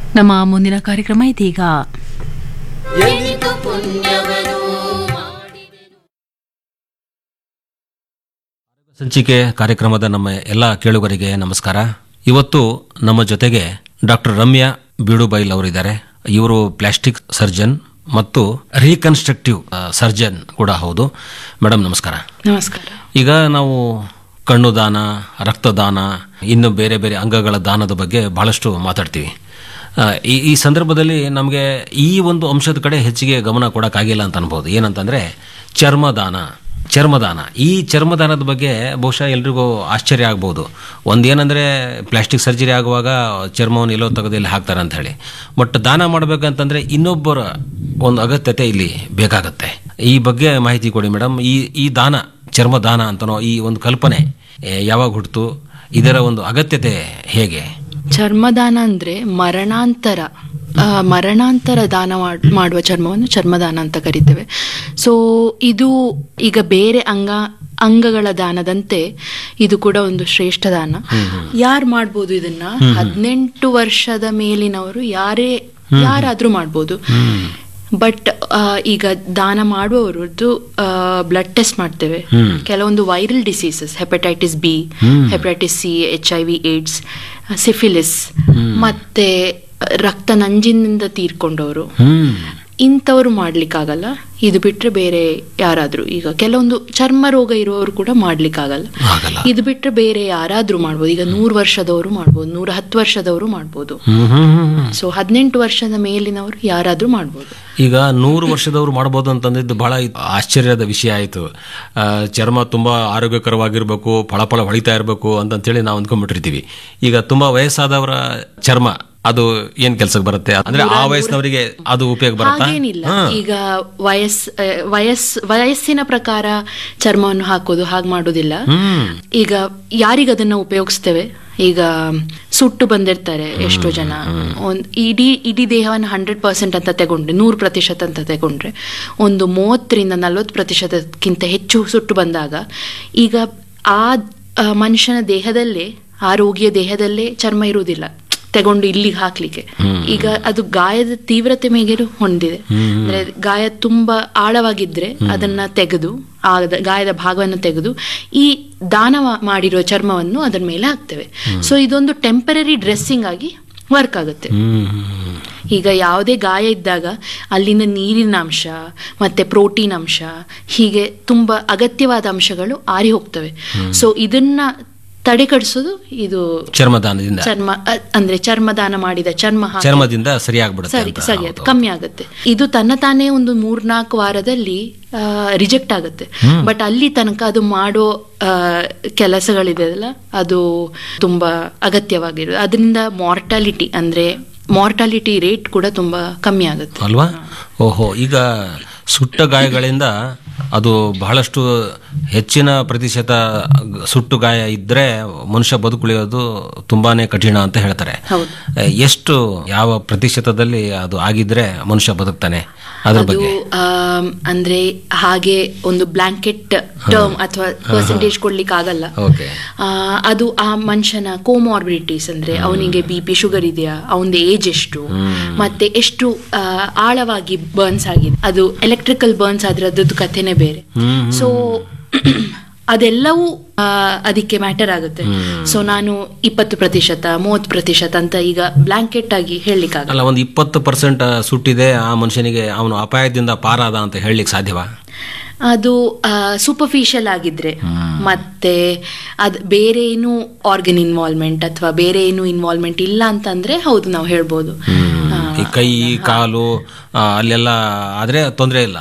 ನಮ್ಮ ಮುಂದಿನ ಕಾರ್ಯಕ್ರಮ ಇದೀಗ ಎನಿತು ಪುಣ್ಯವನ್ನು ಮಾಡಿದೆನು ಸಂಚಿಕೆ ಕಾರ್ಯಕ್ರಮದ ನಮ್ಮ ಎಲ್ಲ ಕೇಳುಗರಿಗೆ ನಮಸ್ಕಾರ ಇವತ್ತು ನಮ್ಮ ಜೊತೆಗೆ ಡಾಕ್ಟರ್ ರಮ್ಯಾ ಬೀಡುಬೈಲ್ ಅವರಿದ್ದಾರೆ ಇವರು ಪ್ಲಾಸ್ಟಿಕ್ ಸರ್ಜನ್ ಮತ್ತು ರೀಕನ್ಸ್ಟ್ರಕ್ಟಿವ್ ಸರ್ಜನ್ ಕೂಡ ಹೌದು ಮೇಡಮ್ ನಮಸ್ಕಾರ ನಮಸ್ಕಾರ ಈಗ ನಾವು ಕಣ್ಣು ದಾನ ರಕ್ತದಾನ ಇನ್ನು ಬೇರೆ ಬೇರೆ ಅಂಗಗಳ ದಾನದ ಬಗ್ಗೆ ಬಹಳಷ್ಟು ಮಾತಾಡ್ತೀವಿ ಆ, ಈ ಈ ಸಂದರ್ಭದಲ್ಲಿ ನಮಗೆ ಈ ಒಂದು ಅಂಶದ ಕಡೆ ಹೆಚ್ಚಿಗೆ ಗಮನ ಕೊಡೋಕ್ಕಾಗಿಲ್ಲ ಅಂತ ಅನ್ಬೋದು ಏನಂತಂದರೆ ಚರ್ಮದಾನ ಚರ್ಮದಾನ ಈ ಚರ್ಮದಾನದ ಬಗ್ಗೆ ಬಹುಶಃ ಎಲ್ರಿಗೂ ಆಶ್ಚರ್ಯ ಆಗ್ಬೋದು ಒಂದೇನೆಂದರೆ ಪ್ಲಾಸ್ಟಿಕ್ ಸರ್ಜರಿ ಆಗುವಾಗ ಚರ್ಮವನ್ನು ಎಲ್ಲೋ ತೆಗೆದು ಇಲ್ಲಿ ಹಾಕ್ತಾರೆ ಅಂತ ಹೇಳಿ ಬಟ್ ದಾನ ಮಾಡಬೇಕಂತಂದರೆ ಇನ್ನೊಬ್ಬರ ಒಂದು ಅಗತ್ಯತೆ ಇಲ್ಲಿ ಬೇಕಾಗತ್ತೆ ಈ ಬಗ್ಗೆ ಮಾಹಿತಿ ಕೊಡಿ ಮೇಡಮ್ ಈ ಈ ದಾನ ಚರ್ಮದಾನ ಅಂತನೋ ಈ ಒಂದು ಕಲ್ಪನೆ ಏ, ಯಾವಾಗ ಹುಟ್ಟಿತು ಇದರ ಒಂದು ಅಗತ್ಯತೆ ಹೇಗೆ ಚರ್ಮದಾನ ಅಂದ್ರೆ ಮರಣಾಂತರ ಆ, ಮರಣಾಂತರ ದಾನ ಮಾಡ್- ಮಾಡುವ ಚರ್ಮವನ್ನು ಚರ್ಮದಾನ ಅಂತ ಕರಿತೇವೆ ಸೊ ಇದು ಈಗ ಬೇರೆ ಅಂಗ ಅಂಗಗಳ ದಾನದಂತೆ ಇದು ಕೂಡ ಒಂದು ಶ್ರೇಷ್ಠ ದಾನ ಯಾರು ಮಾಡ್ಬೋದು ಇದನ್ನ ಹದಿನೆಂಟು ವರ್ಷದ ಮೇಲಿನವರು ಯಾರೇ ಯಾರಾದ್ರೂ ಮಾಡ್ಬೋದು ಬಟ್ ಈಗ ದಾನ ಮಾಡುವವರದ್ದು ಬ್ಲಡ್ ಟೆಸ್ಟ್ ಮಾಡ್ತೇವೆ ಕೆಲವೊಂದು viral diseases hepatitis B hepatitis C H I V AIDS syphilis ಮತ್ತೆ ರಕ್ತ ನಂಜಿನಿಂದ ತೀರ್ಕೊಂಡವರು ಹ್ಮ್ ಇಂಥವ್ರು ಮಾಡ್ಲಿಕ್ಕಾಗಲ್ಲ ಇದು ಬಿಟ್ರೆ ಬೇರೆ ಯಾರಾದ್ರೂ ಈಗ ಕೆಲವೊಂದು ಚರ್ಮ ರೋಗ ಇರುವವರು ಕೂಡ ಮಾಡ್ಲಿಕ್ಕಾಗಲ್ಲ ಆಗಲ್ಲ ಇದು ಬಿಟ್ರೆ ಬೇರೆ ಯಾರಾದ್ರೂ ಮಾಡ್ಬೋದು ಈಗ ನೂರು ವರ್ಷದವರು ಮಾಡ್ಬೋದು ನೂರ ಹತ್ತು ವರ್ಷದವರು ಮಾಡ್ಬೋದು ಹ್ಮ್ ಹ್ಮ್ ಹ್ಮ್ ಹ್ಮ್. ಸೊ ಹದಿನೆಂಟು ವರ್ಷದ ಮೇಲಿನವರು ಯಾರಾದ್ರೂ ಮಾಡ್ಬೋದು ಈಗ ನೂರು ವರ್ಷದವರು ಮಾಡ್ಬೋದು ಅಂತಂದಿದ್ದು ಬಹಳ ಆಶ್ಚರ್ಯದ ವಿಷಯ ಆಯಿತು ಚರ್ಮ ತುಂಬಾ ಆರೋಗ್ಯಕರವಾಗಿರ್ಬೇಕು ಫಳಫಳ ಹೊಳಿತಾ ಇರಬೇಕು ಅಂತಂತೇಳಿ ನಾವು ಅಂದ್ಕೊಂಡ್ಬಿಟ್ಟಿರ್ತೀವಿ ಈಗ ತುಂಬಾ ವಯಸ್ಸಾದವರ ಚರ್ಮ ಅದು ಏನ್ ಕೆಲ್ಸಕ್ಕೆ ಬರುತ್ತೆ ಅಂದ್ರೆ ಆ ವಯಸ್ಸಿನವರಿಗೆ ಅದು ಉಪಯೋಗ ಬರುತ್ತಾ ಹಾಗೇನಿಲ್ಲ ಈಗ ವಯಸ್ ಆ, ವಯಸ್ ವಯಸ್ಸಿನ ಪ್ರಕಾರ ಚರ್ಮವನ್ನು ಹಾಕೋದು ಹಾಗೆ ಮಾಡೋದಿಲ್ಲ ಹ್ಮ್ ಈಗ ಯಾರಿಗೆ ಅದನ್ನ ಉಪಯೋಗಿಸ್ತೇವೆ ಈಗ ಸುಟ್ಟು ಬಂದಿರ್ತಾರೆ ಎಷ್ಟೋ ಜನ ಒಂದ್ ಇಡೀ ಇಡೀ ದೇಹವನ್ನು ಹಂಡ್ರೆಡ್ ಪರ್ಸೆಂಟ್ ಅಂತ ತಗೊಂಡ್ರೆ ನೂರು ಪ್ರತಿಶತ ಅಂತ ತಗೊಂಡ್ರೆ ಒಂದು ಮೂವತ್ತರಿಂದ ನಲ್ವತ್ತು ಪ್ರತಿಶತಕ್ಕಿಂತ ಹೆಚ್ಚು ಸುಟ್ಟು ಬಂದಾಗ ಈಗ ಆ ಆ, ಮನುಷ್ಯನ ದೇಹದಲ್ಲೇ ಆ ರೋಗಿಯ ದೇಹದಲ್ಲೇ ಚರ್ಮ ಇರುವುದಿಲ್ಲ ತಗೊಂಡು ಇಲ್ಲಿಗೆ ಹಾಕ್ಲಿಕ್ಕೆ ಈಗ ಅದು ಗಾಯದ ತೀವ್ರತೆ ಮೇಗೆರು ಹೊಂದಿದೆ ಅಂದ್ರೆ ಗಾಯ ತುಂಬಾ ಆಳವಾಗಿದ್ರೆ ಅದನ್ನ ತೆಗೆದು ಆ ದ- ಗಾಯದ ಭಾಗವನ್ನು ತೆಗೆದು ಈ ದಾನ ಮಾ- ಮಾಡಿರೋ ಚರ್ಮವನ್ನು ಅದರ ಮೇಲೆ ಹಾಕ್ತೇವೆ ಸೊ ಇದೊಂದು ಟೆಂಪರರಿ ಡ್ರೆಸ್ಸಿಂಗ್ ಆಗಿ ವರ್ಕ್ ಆಗುತ್ತೆ ಹ್ಮ್ ಈಗ ಯಾವುದೇ ಗಾಯ ಇದ್ದಾಗ ಅಲ್ಲಿಂದ ನೀರಿನ ಅಂಶ ಮತ್ತೆ ಪ್ರೋಟೀನ್ ಅಂಶ ಹೀಗೆ ತುಂಬಾ ಅಗತ್ಯವಾದ ಅಂಶಗಳು ಆರಿ ಹೋಗ್ತವೆ ಸೊ ಇದನ್ನ ತಡೆಗಡಿಸೋದು ಇದು ಚರ್ಮದಾನದಿಂದ ಚರ್ಮ ಅ- ಅಂದ್ರೆ ಚರ್ಮದಾನ ಮಾಡಿದ ಚರ್ಮ ಹಾಕಿ- ಚರ್ಮದಿಂದ ಸರಿಯಾಗ್ಬಿಡುತ್ತೆ ಸರಿ ಅಂತ. ಸರಿ ಅದು ಕಮ್ಮಿ ಆಗುತ್ತೆ ಇದು ತನ್ನ ತಾನೇ ಒಂದು ಮೂರ್ನಾಲ್ಕು ವಾರದಲ್ಲಿ ರಿಜೆಕ್ಟ್ ಆಗುತ್ತೆ ಬಟ್ ಅಲ್ಲಿ ತನಕ ಅದು ಮಾಡೋ ಆ, ಕೆಲಸಗಳಿದೆಯಲ್ಲ ಅದು ತುಂಬಾ ಅಗತ್ಯವಾಗಿರೋದು ಅದರಿಂದ ಮಾರ್ಟಾಲಿಟಿ ಅಂದ್ರೆ ಮಾರ್ಟಾಲಿಟಿ ರೇಟ್ ಕೂಡ ತುಂಬಾ ಕಮ್ಮಿ ಆಗುತ್ತೆ ಅಲ್ವಾ ಓಹೋ ಈಗ ಸುಟ್ಟ ಗಾಯಗಳಿಂದ ಅದು ಬಹಳಷ್ಟು ಹೆಚ್ಚಿನ ಪ್ರತಿಶತ ಗ- ಸುಟ್ಟು ಗಾಯ ಇದ್ರೆ ಮನುಷ್ಯ ಬದುಕುಳಿಯೋದು ತುಂಬಾನೇ ಕಠಿಣ ಅಂತ ಹೇಳ್ತಾರೆ ಹೌದು. ಎ, ಎಷ್ಟು ಯಾವ ಪ್ರತಿಶತದಲ್ಲಿ ಅದು ಆಗಿದ್ರೆ ಮನುಷ್ಯ ಬದುಕ್ತಾನೆ ಅದ್ರ ಅದು ಬಗ್ಗೆ ಆಮ್, ಅಂದ್ರೆ ಹಾಗೆ ಒಂದು ಬ್ಲಾಂಕೆಟ್ ಟರ್ಮ್ ಅಥವಾ ಪರ್ಸೆಂಟೇಜ್ ಕೊಡ್ಲಿಕ್ಕೆ ಆಗಲ್ಲ ಓಕೆ ಆ, ಅದು ಆ ಮನುಷ್ಯನ ಕೋಮಾರ್ಬಿಡಿಟೀಸ್ ಅಂದ್ರೆ ಅವನಿಗೆ ಬಿ ಪಿ ಶುಗರ್ ಇದೆಯಾ ಅವನದು ಏಜ್ ಎಷ್ಟು ಮತ್ತೆ ಎಷ್ಟು ಆ, ಆಳವಾಗಿ ಬರ್ನ್ಸ್ ಆಗಿದೆ ಅದು ಎಲೆಕ್ಟ್ರಿಕಲ್ ಬರ್ನ್ಸ್ ಆದ್ರೆ ಅದ್ರದ್ದು ಕಥೆನೇ ಬೇರೆ ಸೊ ಅದೆಲ್ಲವೂ ಆ, ಅದಕ್ಕೆ ಮ್ಯಾಟರ್ ಆಗುತ್ತೆ ಸೊ ನಾನು ಇಪ್ಪತ್ತು ಪ್ರತಿಶತ ಮೂವತ್ತು ಪ್ರತಿಶತ ಅಂತ ಈಗ ಬ್ಲಾಂಕೆಟ್ ಆಗಿ ಹೇಳಲಿಕ್ಕಾಗಲ್ಲ ಅಲ್ಲ ಒಂದು ಇಪ್ಪತ್ತು ಪರ್ಸೆಂಟ್ ಸುಟ್ಟಿದೆ ಆ ಮನುಷ್ಯನಿಗೆ ಅವನು ಅಪಾಯದಿಂದ ಪಾರಾದ ಅಂತ ಹೇಳಲಿಕ್ಕೆ ಸಾಧ್ಯವಾ ಅದು ಸೂಪರ್ಫಿಷಿಯಲ್ ಆಗಿದ್ರೆ ಮತ್ತೆ ಅದ್ ಬೇರೆ ಏನು ಆರ್ಗನ್ ಇನ್ವಾಲ್ವ್ಮೆಂಟ್ ಅಥವಾ ಬೇರೆ ಏನು ಇನ್ವಾಲ್ವ್ಮೆಂಟ್ ಇಲ್ಲ ಅಂತಂದ್ರೆ ಹೌದು ನಾವು ಹೇಳ್ಬೋದು ಆ, ಈ ಕೈ ಕಾಲು ಆ, ಅಲ್ಲೆಲ್ಲ ಆದ್ರೆ ತೊಂದರೆ ಇಲ್ಲ